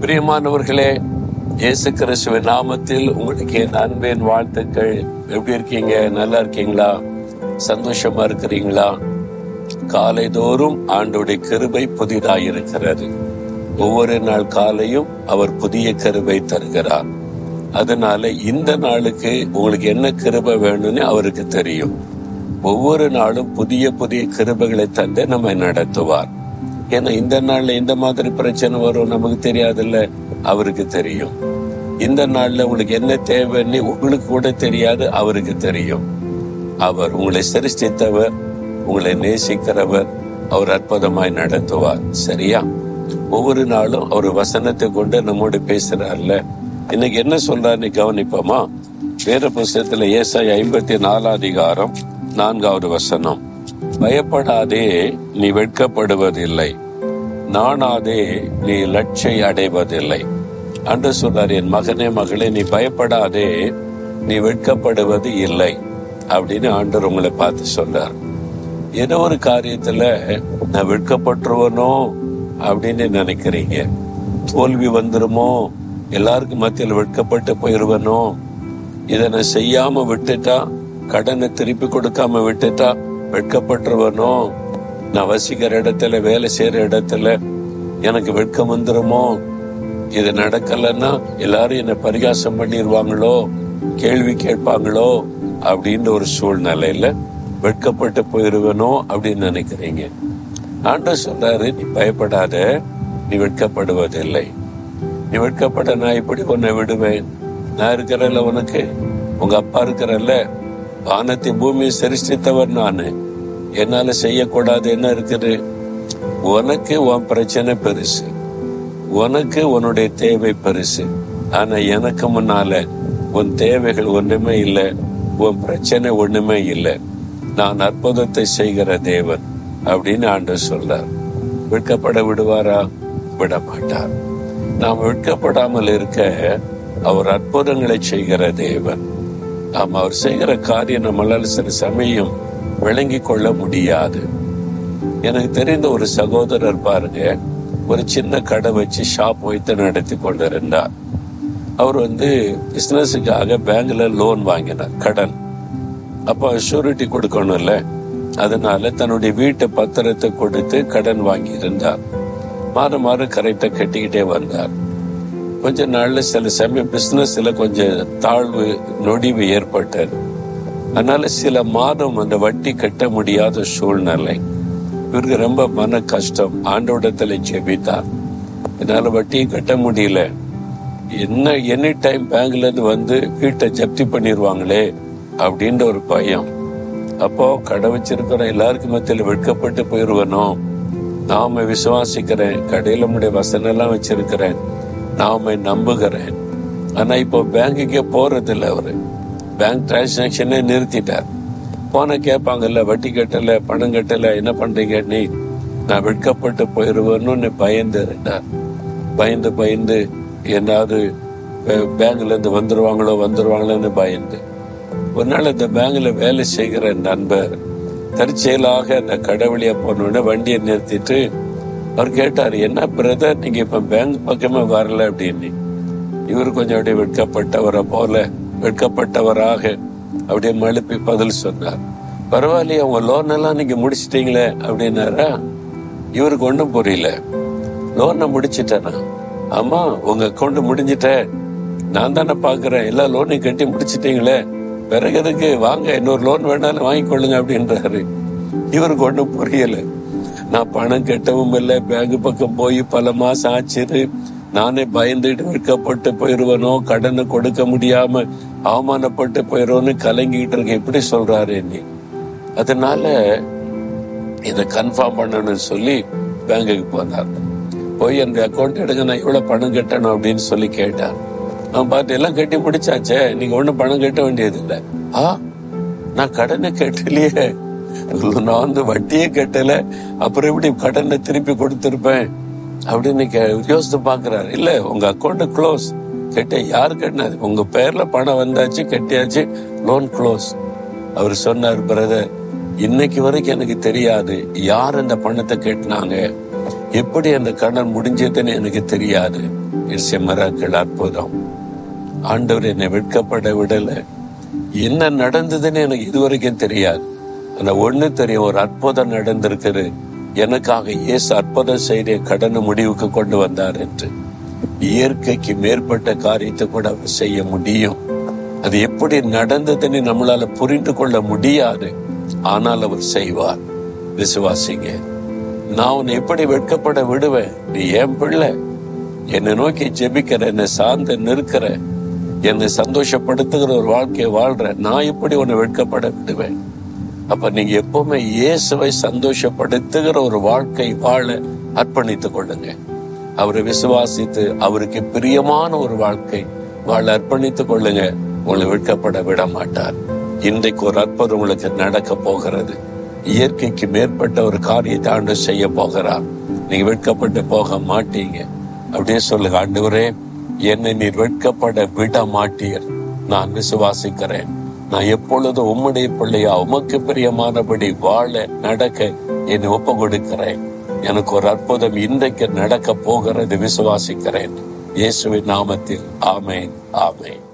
பிரியமானவர்களே இயேசு கிறிஸ்துவின் நாமத்தில் உங்களுக்கு என் அன்பின் வாழ்த்துக்கள் எப்படி இருக்கீங்க நல்லா இருக்கீங்களா சந்தோஷமா இருக்கிறீங்களா காலை தோறும் ஆண்டோடைய கிருபை புதிதாய் இருக்கிறது ஒவ்வொரு நாள் காலையும் அவர் புதிய கிருபை தருகிறார் அதனால இந்த நாளுக்கு உங்களுக்கு என்ன கிருபை வேணும்னு அவருக்கு தெரியும் ஒவ்வொரு நாளும் புதிய புதிய கிருபைகளை தந்து நம்மை நடத்துவார் ஏன்னா இந்த நாள்ல இந்த மாதிரி பிரச்சனை வரும் நமக்கு தெரியாதுல்ல அவருக்கு தெரியும் இந்த நாள்ல உங்களுக்கு என்ன தேவைன்னு உங்களுக்கு கூட தெரியாது அவருக்கு தெரியும் அவர் உங்களை சிருஷ்டித்தவர் உங்களை நேசிக்கிறவர் அவர் அற்புதமாய் நடத்துவார் சரியா ஒவ்வொரு நாளும் அவர் வசனத்தை கொண்டு நம்மோடு பேசுறாருல இன்னைக்கு என்ன சொல்றாருன்னு கவனிப்போமா வேற புஸ்தகத்துல ஏசாய் ஐம்பத்தி நாலாம் அதிகாரம் நான்காவது வசனம் பயப்படாதே நீ வெட்கப்படுவதில்லை நாணாதே நீ லட்சை அடைவதில்லை அன்று சொல்றார் என் மகனே மகளே நீ பயப்படாதே நீ வெட்கப்படுவது இல்லை அப்படின்னு ஆண்டவர் உங்களை பார்த்து சொல்றார் ஏதோ ஒரு காரியத்துல நான் வெட்கப்பட்டுருவனோ அப்படின்னு நினைக்கிறீங்க தோல்வி வந்துருமோ எல்லாருக்கும் மத்தியில் வெட்கப்பட்டு போயிருவனோ இதை நான் செய்யாம விட்டுட்டா கடனை திருப்பி கொடுக்காம விட்டுட்டா வெட்கப்பட்டுருவனோ நான் வசிக்கிற இடத்துல வேலை செய்யற இடத்துல எனக்கு வெட்கம் வந்துருமோ இது நடக்கலன்னா எல்லாரும் என்ன பரிகாசம் பண்ணிடுவாங்களோ கேள்வி கேட்பாங்களோ அப்படின்ற ஒரு சூழ்நிலையில வெட்கப்பட்டு போயிருவனோ அப்படின்னு நினைக்கிறீங்க ஆண்டவர் சொல்றாரு நீ பயப்படாத நீ வெட்கப்படுவதில்லை நீ வெட்கப்பட நான் இப்படி உன்னை விடுவேன் நான் இருக்கிறல்ல உனக்கு உங்க அப்பா இருக்கிறல்ல வானத்தை பூமியை சிருஷ்டித்தவர் நானு என்னால செய்யக்கூடாது என்ன இருக்குது உனக்கு உன் பிரச்சனை பெருசு உனக்கு உன்னுடைய தேவை பெருசு ஆனா எனக்கு முன்னால உன் தேவைகள் ஒண்ணுமே இல்லை உன் பிரச்சனை ஒண்ணுமே இல்லை நான் அற்புதத்தை செய்கிற தேவன் அப்படின்னு ஆண்டவர் சொல்றார் வெட்கப்பட விடுவாரா விட மாட்டார் நாம் வெட்கப்படாமல் இருக்க அவர் அற்புதங்களை செய்கிற தேவன் ஆமா அவர் செய்கிற காரியம் நம்மளால சில சமயம் விளங்கி கொள்ள முடியாது எனக்கு தெரிந்த ஒரு சகோதரர் பாருங்க ஒரு சின்ன கடை வச்சு ஷாப் வைத்து நடத்தி கொண்டிருந்தார் அவர் வந்து பிசினஸுக்காக பேங்க்ல லோன் வாங்கினார் கடன் அப்போ ஷூரிட்டி கொடுக்கணும்ல அதனால தன்னுடைய வீட்டு பத்திரத்தை கொடுத்து கடன் வாங்கி இருந்தார் மாதம் மாதம் கரெக்டா கட்டிக்கிட்டே வந்தார் கொஞ்ச நாள்ல சில சமயம் பிசினஸ்ல கொஞ்சம் தாழ்வு நொடிவு ஏற்பட்டது அதனால சில மாதம் அந்த வட்டி கட்ட முடியாத சூழ்நிலை இவருக்கு ரொம்ப மன கஷ்டம் ஆண்டோடத்துல ஜெபித்தார் என்னால வட்டியை கட்ட முடியல என்ன எனி டைம் பேங்க்ல இருந்து வந்து வீட்டை ஜப்தி பண்ணிடுவாங்களே அப்படின்ற ஒரு பயம் அப்போ கடை வச்சிருக்கிற எல்லாருக்கும் மத்தியில் வெட்கப்பட்டு போயிருவனோ நாம விசுவாசிக்கிறேன் கடையில நம்முடைய வசனம் எல்லாம் வச்சிருக்கிறேன் நாம நம்புகிறேன் ஆனா இப்போ பேங்குக்கே போறது இல்லை அவரு பேங்க் டிரான்சாக்சனே நிறுத்திட்டார் போன கேட்பாங்கல்ல வட்டி கட்டல பணம் கட்டல என்ன பண்றீங்க நீ நான் வெட்கப்பட்டு போயிருவேன்னு பயந்து இருந்தார் பயந்து பயந்து என்னாவது பேங்க்ல இருந்து வந்துருவாங்களோ வந்துருவாங்களோன்னு பயந்து ஒரு நாள் இந்த பேங்க்ல வேலை செய்கிற நண்பர் தற்செயலாக அந்த கடவுளியா போனோடனே வண்டியை நிறுத்திட்டு அவர் கேட்டார் என்ன பிரதர் நீங்க இப்ப பேங்க் பக்கமே வரல அப்படின்னு இவர் கொஞ்சம் அப்படியே வெட்கப்பட்டவரை போல வெட்கப்பட்டவராக அப்படியே மழுப்பி பதில் சொன்னார் பரவாயில்லையே உங்க லோன் எல்லாம் நீங்க முடிச்சிட்டீங்களே அப்படின்னாரா இவருக்கு ஒண்ணும் புரியல லோனை முடிச்சிட்டேனா ஆமா உங்க அக்கௌண்ட் முடிஞ்சிட்ட நான் தானே பாக்குறேன் எல்லா லோனையும் கட்டி முடிச்சிட்டீங்களே பிறகு எதுக்கு வாங்க இன்னொரு லோன் வேணாலும் வாங்கிக்கொள்ளுங்க அப்படின்றாரு இவருக்கு ஒண்ணும் புரியல நான் பணம் கட்டவும் இல்லை பேங்க் பக்கம் போய் பல மாசம் ஆச்சு நானே பயந்துட்டு வெட்கப்பட்டு போயிருவனோ கடனை கொடுக்க முடியாம அவமானப்பட்டு போயிடுவோன்னு கலங்கிட்டு இருக்கேன் எப்படி சொல்றாரு நீ அதனால இதை கன்ஃபார்ம் பண்ணணும்னு சொல்லி பேங்குக்கு போனார் போய் அந்த அக்கௌண்ட் எடுங்க நான் இவ்வளவு பணம் கட்டணும் அப்படின்னு சொல்லி கேட்டார் அவன் பார்த்து எல்லாம் கட்டி முடிச்சாச்சே நீங்க ஒண்ணும் பணம் கட்ட வேண்டியது இல்லை ஆ நான் கடனை கட்டலையே நான் வந்து வட்டியே கட்டல அப்புறம் எப்படி கடனை திருப்பி கொடுத்திருப்பேன் அப்படின்னு கே- யோசித்து பாக்குறாரு இல்ல உங்க அக்கௌண்ட் க்ளோஸ் கட்ட யாரு கட்டினது உங்க பேர்ல பணம் வந்தாச்சு கட்டியாச்சு லோன் க்ளோஸ் அவர் சொன்னார் பிரதர் இன்னைக்கு வரைக்கும் எனக்கு தெரியாது யார் அந்த பணத்தை கட்டினாங்க எப்படி அந்த கடன் முடிஞ்சதுன்னு எனக்கு தெரியாது இட்ஸ் மிராக்கள் அற்புதம் ஆண்டவர் என்னை வெட்கப்பட விடல என்ன நடந்ததுன்னு எனக்கு இதுவரைக்கும் தெரியாது ஆனா ஒண்ணு தெரியும் ஒரு அற்புதம் நடந்திருக்குது எனக்காக இயேசு அற்புதம் செய்த கடனை முடிவுக்கு கொண்டு வந்தார் என்று இயற்கைக்கு மேற்பட்ட காரியத்தை கூட அவர் செய்ய முடியும் அது எப்படி நடந்ததுன்னு நம்மளால புரிந்து கொள்ள முடியாது ஆனால் அவர் செய்வார் விசுவாசிங்க நான் உன்னை எப்படி வெட்கப்பட விடுவேன் நீ ஏன் பிள்ளை என்னை நோக்கி ஜெபிக்கிற என்னை சார்ந்து நிற்கிற என்னை சந்தோஷப்படுத்துகிற ஒரு வாழ்க்கையை வாழ்ற நான் எப்படி உன்னை வெட்கப்பட விடுவேன் அப்ப நீங்க எப்பவுமே இயேசுவை சந்தோஷப்படுத்துகிற ஒரு வாழ்க்கை வாழ அர்ப்பணித்துக் கொள்ளுங்க அவரை விசுவாசித்து அவருக்கு பிரியமான ஒரு வாழ்க்கை வாழ அர்ப்பணித்துக் கொள்ளுங்க உங்களை வெட்கப்பட விட மாட்டார் இன்றைக்கு ஒரு அற்புதம் உங்களுக்கு நடக்க போகிறது இயற்கைக்கு மேற்பட்ட ஒரு காரியத்தை ஆண்டு செய்ய போகிறார் நீங்க வெட்கப்பட்டு போக மாட்டீங்க அப்படியே சொல்லுங்க ஆண்டவரே என்னை நீர் வெட்கப்பட விட மாட்டீர் நான் விசுவாசிக்கிறேன் நான் எப்பொழுதும் உம்முடைய பிள்ளையா உமக்கு பிரியமானபடி வாழ நடக்க என்னை ஒப்பு கொடுக்கிறேன் எனக்கு ஒரு அற்புதம் இன்றைக்கு நடக்க போகிறது விசுவாசிக்கிறேன் இயேசுவின் நாமத்தில் ஆமேன் ஆமேன்